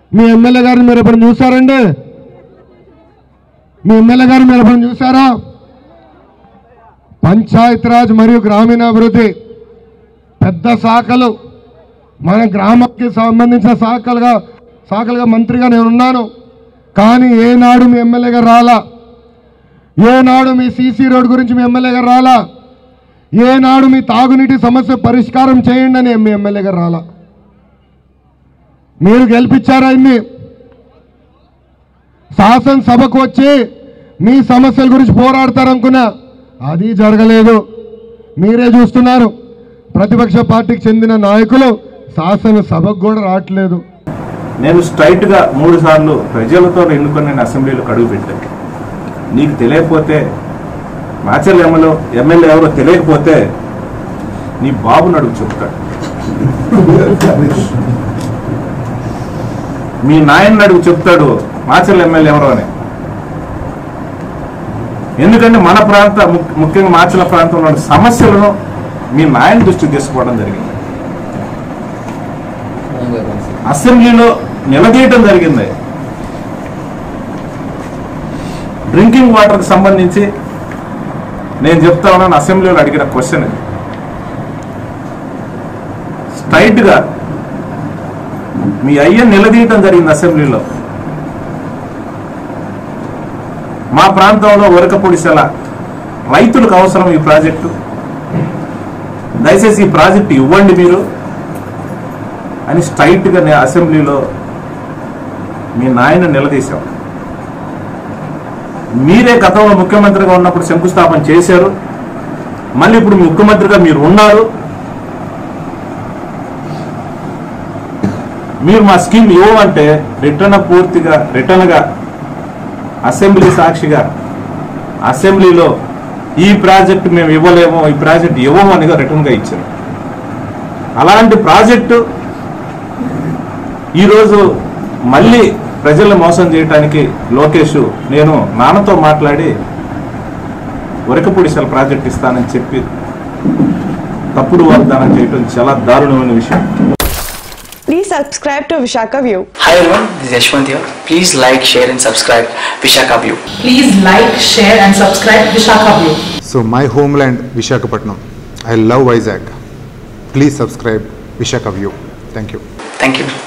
మీ MLA గారిని మీరు ఎప్పుడు చూసారండి మీ ఎమ్మెల్యే గారిని మీరు ఎప్పుడు చూసారా పంచాయతీరాజ్ మరియు గ్రామీణాభివృద్ధి పెద్ద శాఖలు మన గ్రామానికి సంబంధించిన శాఖలుగా శాఖలుగా మంత్రిగా నేను ఉన్నాను కానీ ఏనాడు మీ ఎమ్మెల్యే గారు రాలా ఏనాడు మీ సీసీ రోడ్ గురించి మీ ఎమ్మెల్యే గారు రాలా ఏనాడు మీ తాగునీటి సమస్య పరిష్కారం చేయండి అని మీ ఎమ్మెల్యే గారు రాలా మీరు గెలిపించారా ఇన్ని శాసనసభకు వచ్చి మీ సమస్యల గురించి పోరాడతారనుకున్నా అది జరగలేదు మీరే చూస్తున్నారు ప్రతిపక్ష పార్టీకి చెందిన నాయకులు శాసనసభకు కూడా రావట్లేదు నేను స్ట్రైట్ గా మూడు సార్లు ప్రజలతో ఎన్నుకొని నేను అసెంబ్లీలో అడుగు పెట్టాను నీకు తెలియకపోతే మాచల్ ఎమ్మెల్యే ఎమ్మెల్యే ఎవరో తెలియకపోతే నీ బాబుని అడుగు చెప్తాడు మీ నాయన్ని అడుగు చెప్తాడు మాచల్ ఎమ్మెల్యే ఎవరో అని ఎందుకంటే మన ప్రాంత ము- ముఖ్యంగా మాచల ప్రాంతంలో ఉన్న సమస్యలను మీ నాయన దృష్టికి తీసుకోవడం జరిగింది అసెంబ్లీలో నిలదీయటం జరిగింది డ్రింకింగ్ వాటర్కి సంబంధించి నేను చెప్తా ఉన్నాను అసెంబ్లీలో అడిగిన క్వశ్చన్ ఇది స్ట్రైట్గా మీ అయ్య నిలదీయటం జరిగింది అసెంబ్లీలో మా ప్రాంతంలో ఉరకపొడిసెల రైతులకు అవసరం ఈ ప్రాజెక్టు దయచేసి ఈ ప్రాజెక్టు ఇవ్వండి మీరు అని స్ట్రైట్గా నేను అసెంబ్లీలో మీ నాయన నిలదీశాం మీరే గతంలో ముఖ్యమంత్రిగా ఉన్నప్పుడు శంకుస్థాపన చేశారు మళ్ళీ ఇప్పుడు ముఖ్యమంత్రిగా మీరు ఉన్నారు మీరు మా స్కీమ్ ఇవ్వమంటే రిటర్న్ పూర్తిగా రిటర్న్గా అసెంబ్లీ సాక్షిగా అసెంబ్లీలో ఈ ప్రాజెక్ట్ మేము ఇవ్వలేము ఈ ప్రాజెక్ట్ ఇవ్వము అని రిటర్న్గా ఇచ్చారు అలాంటి ప్రాజెక్టు ఈరోజు మళ్ళీ ప్రజల్ని మోసం చేయడానికి లోకేష్ నేను నాన్నతో మాట్లాడి ఉరకపొడిసెల ప్రాజెక్ట్ ఇస్తానని చెప్పి తప్పుడు వాగ్దానం చేయడం చాలా దారుణమైన విషయం Please subscribe to Vishaka View. Hi everyone, this is Yashwant here. Please like, share and subscribe Vishaka View. Please like, share and subscribe Vishaka View. So my homeland Vishakhapatnam. I love Vizag. Please subscribe Vishaka View. Thank you. Thank you.